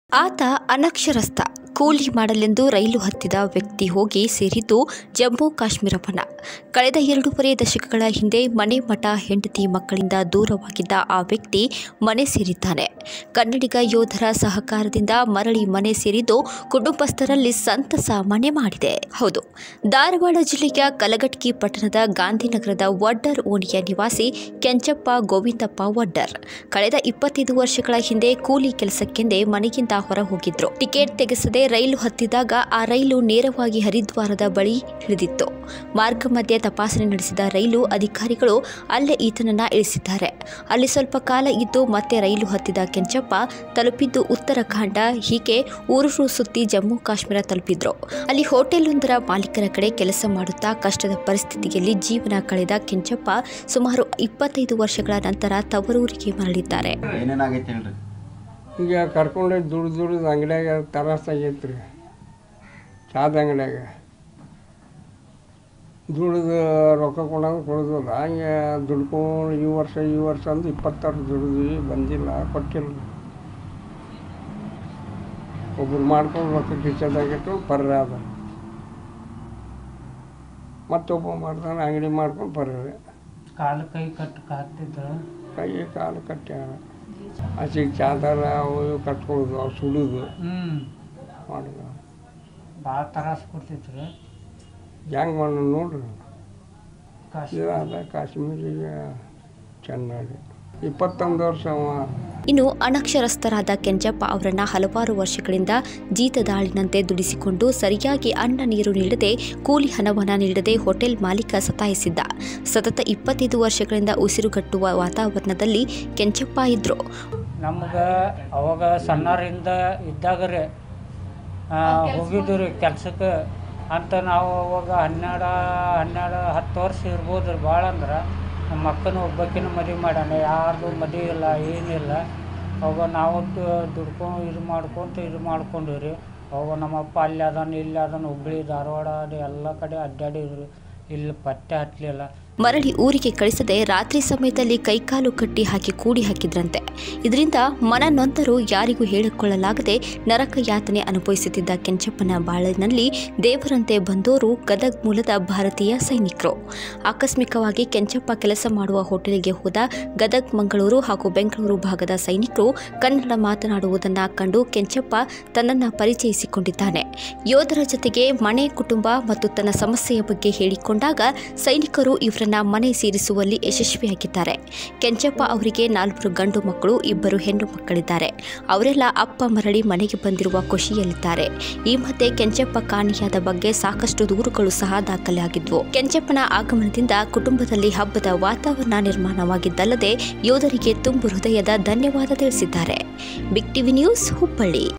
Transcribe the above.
ಆತ ಅನಕ್ಷರಸ್ಥ ಕೂಲಿ ಮಾಡಲೆಂದು ರೈಲು ಹತ್ತಿದ ವ್ಯಕ್ತಿ ಹೋಗಿ ಸೇರಿದ್ದು ಜಮ್ಮು ಕಾಶ್ಮೀರವನ್ನ ಕಳೆದ ಎರಡೂವರೆ ದಶಕಗಳ ಹಿಂದೆ ಮನೆ ಮಠ ಹೆಂಡತಿ ಮಕ್ಕಳಿಂದ ದೂರವಾಗಿದ್ದ ಆ ವ್ಯಕ್ತಿ ಮನೆ ಸೇರಿದ್ದಾನೆ ಕನ್ನಡಿಗ ಯೋಧರ ಸಹಕಾರದಿಂದ ಮರಳಿ ಮನೆ ಸೇರಿದ್ದು ಕುಟುಂಬಸ್ಥರಲ್ಲಿ ಸಂತಸ ಮನೆ ಮಾಡಿದೆ ಹೌದು ಧಾರವಾಡ ಜಿಲ್ಲೆಯ ಕಲಘಟಕಿ ಪಟ್ಟಣದ ಗಾಂಧಿನಗರದ ವಡ್ಡರ್ ಓಣಿಯ ನಿವಾಸಿ ಕೆಂಚಪ್ಪ ಗೋವಿಂದಪ್ಪ ವಡ್ಡರ್ ಕಳೆದ ಇಪ್ಪತ್ತೈದು ವರ್ಷಗಳ ಹಿಂದೆ ಕೂಲಿ ಕೆಲಸಕ್ಕೆಂದೇ ಮನೆಯಿಂದ ಹೊರ ಹೋಗಿದ್ರು ಟಿಕೆಟ್ ತೆಗೆಸದೆ ರೈಲು ಹತ್ತಿದಾಗ ಆ ರೈಲು ನೇರವಾಗಿ ಹರಿದ್ವಾರದ ಬಳಿ ಇಳಿದಿತ್ತು ಮಾರ್ಗ ಮಧ್ಯೆ ತಪಾಸಣೆ ನಡೆಸಿದ ರೈಲು ಅಧಿಕಾರಿಗಳು ಅಲ್ಲೇ ಈತನನ್ನ ಇಳಿಸಿದ್ದಾರೆ ಅಲ್ಲಿ ಸ್ವಲ್ಪ ಕಾಲ ಇದ್ದು ಮತ್ತೆ ರೈಲು ಹತ್ತಿದ ಕೆಂಚಪ್ಪ ತಲುಪಿದ್ದು ಉತ್ತರಾಖಂಡ ಹೀಗೆ ಊರೂರು ಸುತ್ತಿ ಜಮ್ಮು ಕಾಶ್ಮೀರ ತಲುಪಿದ್ರು ಅಲ್ಲಿ ಹೋಟೆಲೊಂದರ ಮಾಲೀಕರ ಕಡೆ ಕೆಲಸ ಮಾಡುತ್ತಾ ಕಷ್ಟದ ಪರಿಸ್ಥಿತಿಯಲ್ಲಿ ಜೀವನ ಕಳೆದ ಕೆಂಚಪ್ಪ ಸುಮಾರು ಇಪ್ಪತ್ತೈದು ವರ್ಷಗಳ ನಂತರ ತವರೂರಿಗೆ ಮರಳಿದ್ದಾರೆ ಏನೇನಾಗೈತೆ ಹೇಳ್ರಿ ಈಗ ಕರ್ಕೊಂಡು ದುಡ್ದು ದುಡ್ದು ಅಂಗಡ್ಯಾಗ ತರಾಸ ಆಗೈತೆ ರೀ ಚಾದ ಅಂಗಡ್ಯಾಗ ದುಡ್ದು ರೊಕ್ಕ ಕೊಡಂಗೆ ಕೊಡೋದಿಲ್ಲ ಹಂಗೆ ದುಡ್ಕೊಂಡು ಈ ವರ್ಷ ಈ ವರ್ಷ ಅಂದು ಇಪ್ಪತ್ತಾರು ದುಡಿದ್ವಿ ಬಂದಿಲ್ಲ ಕೊಟ್ಟಿಲ್ಲ ಒಬ್ರು ಮಾಡ್ಕೊಂಡು ರೊಕ್ಕ ಕಿಚ್ಚದಾಗಿಟ್ಟು ಪರ್ರೆ ಅದ ಮತ್ತೊಬ್ಬ ಮಾಡ್ತಾನೆ ಅಂಗಡಿ ಮಾಡ್ಕೊಂಡು ಪರ್ರೆ ಕಾಲು ಕೈ ಕಟ್ಟು ಕಾತಿದ್ರು ಕೈ ಕಾಲು ಕಟ್ಟ್ಯಾರ ಹಸಿಗೆ ಚಾದರ ಅವು ಇವು ಕಟ್ಕೊಳ್ಳೋದು ಅವು ಸುಡೋದು ಹ್ಞೂ ಮಾಡೋದು ಭಾಳ ತ್ರಾಸ ಕೊಡ್ತಿದ್ರು ಹೆಂಗೆ ಮಾಡೋದು ನೋಡ್ರಿ ಕಾಶಿ ಇದು ಅದ ಕಾಶ್ಮೀರಿಗೆ ಚೆನ್ನಾಗಿ ಇಪ್ಪತ್ತೊಂದು ವರ್ಷ ಅವ ಇನ್ನು ಅನಕ್ಷರಸ್ಥರಾದ ಕೆಂಚಪ್ಪ ಅವರನ್ನ ಹಲವಾರು ವರ್ಷಗಳಿಂದ ಜೀತದಾಳಿನಂತೆ ದುಡಿಸಿಕೊಂಡು ಸರಿಯಾಗಿ ಅನ್ನ ನೀರು ನೀಡದೆ ಕೂಲಿ ಹಣವನ್ನ ನೀಡದೆ ಹೋಟೆಲ್ ಮಾಲೀಕ ಸತಾಯಿಸಿದ್ದ ಸತತ ಇಪ್ಪತ್ತೈದು ವರ್ಷಗಳಿಂದ ಉಸಿರುಗಟ್ಟುವ ವಾತಾವರಣದಲ್ಲಿ ಕೆಂಚಪ್ಪ ಇದ್ರು ನಮ್ಗೆ ಅವಾಗ ಸಣ್ಣರಿಂದ ಇದ್ದಾಗ ರೀ ಹೋಗಿದ್ದು ರೀ ಕೆಲ್ಸಕ್ಕೆ ಅಂತ ನಾವು ಅವಾಗ ಹನ್ನೆರಡು ಹನ್ನೆರಡು ಹತ್ತು ವರ್ಷ ಇರ್ಬೋದು ರೀ ಭಾಳ ಅಂದ್ರೆ ನಮ್ಮ ಅಕ್ಕನ ಒಬ್ಬಕ್ಕಿನ ಮದುವೆ ಮಾಡ್ಯಾನ ಯಾರ್ದು ಮದುವೆ ಇಲ್ಲ ಏನಿಲ್ಲ ಅವಾಗ ನಾವು ದು- ದುಡ್ಕೊಂಡು ಇದು ಮಾಡ್ಕೊಂತ ಇದು ಮಾಡ್ಕೊಂಡಿವ್ರಿ ಅವಾಗ ನಮ್ಮಪ್ಪ ಅಲ್ಲಿ ಅದಾನ ಇಲ್ಲಿ ಅದಾನ ಹುಬ್ಳಿ ಧಾರವಾಡ ಅದು ಎಲ್ಲ ಕಡೆ ಅಡ್ಡಾಡಿದ್ರು ಇಲ್ಲಿ ಪತ್ತೆ ಹತ್ತಲಿಲ್ಲ ಮರಳಿ ಊರಿಗೆ ಕಳಿಸದೆ ರಾತ್ರಿ ಸಮಯದಲ್ಲಿ ಕೈಕಾಲು ಕಟ್ಟಿ ಹಾಕಿ ಕೂಡಿ ಹಾಕಿದ್ರಂತೆ ಇದರಿಂದ ಮನ ನೊಂದರು ಯಾರಿಗೂ ಹೇಳಿಕೊಳ್ಳಲಾಗದೆ ನರಕ ಯಾತನೆ ಅನುಭವಿಸುತ್ತಿದ್ದ ಕೆಂಚಪ್ಪನ ಬಾಳಿನಲ್ಲಿ ದೇವರಂತೆ ಬಂದೋರು ಗದಗ್ ಮೂಲದ ಭಾರತೀಯ ಸೈನಿಕರು ಆಕಸ್ಮಿಕವಾಗಿ ಕೆಂಚಪ್ಪ ಕೆಲಸ ಮಾಡುವ ಹೋಟೆಲ್ಗೆ ಹೋದ ಗದಗ್ ಮಂಗಳೂರು ಹಾಗೂ ಬೆಂಗಳೂರು ಭಾಗದ ಸೈನಿಕರು ಕನ್ನಡ ಮಾತನಾಡುವುದನ್ನ ಕಂಡು ಕೆಂಚಪ್ಪ ತನ್ನನ್ನು ಪರಿಚಯಿಸಿಕೊಂಡಿದ್ದಾನೆ ಯೋಧರ ಜೊತೆಗೆ ಮನೆ ಕುಟುಂಬ ಮತ್ತು ತನ್ನ ಸಮಸ್ಯೆಯ ಬಗ್ಗೆ ಹೇಳಿಕೊಂಡಾಗ ಸೈನಿಕರು ಇವರನ್ನ ಮನೆ ಸೇರಿಸುವಲ್ಲಿ ಯಶಸ್ವಿಯಾಗಿದ್ದಾರೆ ಕೆಂಚಪ್ಪ ಅವರಿಗೆ ನಾಲ್ವರು ಗಂಡು ಮಕ್ಕಳು ಇಬ್ಬರು ಹೆಣ್ಣು ಮಕ್ಕಳಿದ್ದಾರೆ ಅವರೆಲ್ಲ ಅಪ್ಪ ಮರಳಿ ಮನೆಗೆ ಬಂದಿರುವ ಖುಷಿಯಲ್ಲಿದ್ದಾರೆ ಈ ಮಧ್ಯೆ ಕೆಂಚಪ್ಪ ಕಾಣೆಯಾದ ಬಗ್ಗೆ ಸಾಕಷ್ಟು ದೂರುಗಳು ಸಹ ದಾಖಲಾಗಿದ್ವು ಕೆಂಚಪ್ಪನ ಆಗಮನದಿಂದ ಕುಟುಂಬದಲ್ಲಿ ಹಬ್ಬದ ವಾತಾವರಣ ನಿರ್ಮಾಣವಾಗಿದ್ದಲ್ಲದೆ ಯೋಧರಿಗೆ ತುಂಬು ಹೃದಯದ ಧನ್ಯವಾದ ತಿಳಿಸಿದ್ದಾರೆ ಬಿಗ್ ಟಿವಿ ನ್ಯೂಸ್ ಹುಬ್ಬಳ್ಳಿ